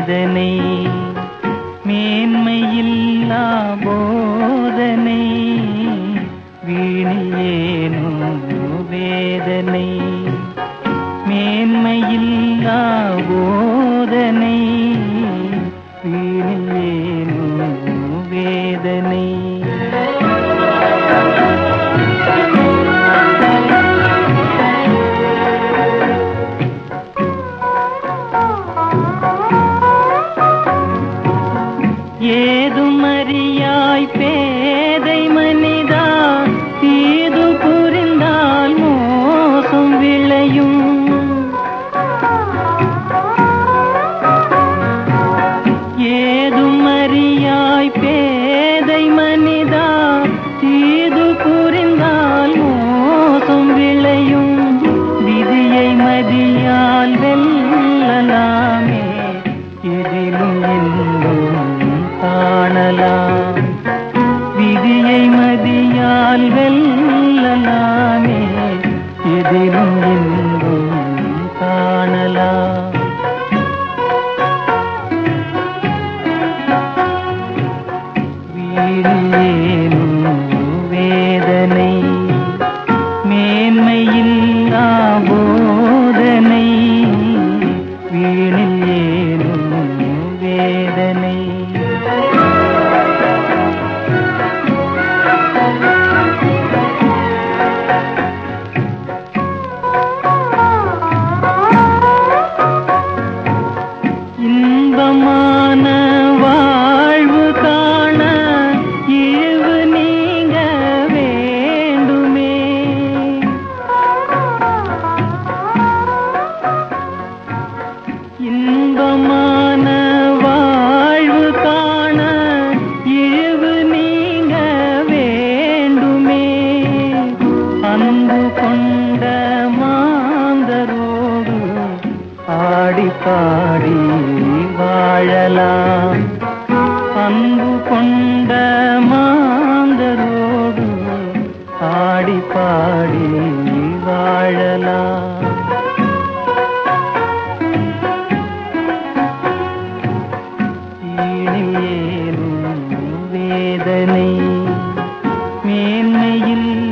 வேதனை மேன்மையில்லா போதனை வீணில் ஏனோ வேதனை மேன்மையில்லா போதனை வீணில் ஏனோ வேதனை ஏதும் அறியாய் பேதை மனிதா தீது புரிந்தால் மோசம் விளையும் ஏதும் அறியாய் பேதை மனிதா தீது புரிந்தால் மோசம் விளையும் விதியை மதியால் வெல்லலாமே இதிலும் இன்பம் காணலாம் விதியை மதியால் வெல்லலாமே இதிலும் இன்பம் காணலாம் வீணேனும் வேதனை மேன்மையில்லா போதனை வீணில் ஏனும் வேதனை இன்பமான வாழ்வு காண இழிவு நீங்க வேண்டுமே இன்பமான வாழ்வு காண இழிவு நீங்க வேண்டுமே அன்பு கொண்ட மாந்தரோடு ஆடி பாடி வாழலாம் அன்பு கொண்ட மாந்தரோடு ஆடி பாடி வாழலாம் ஈணில் ஏனும் வேதனை மேன்மையில்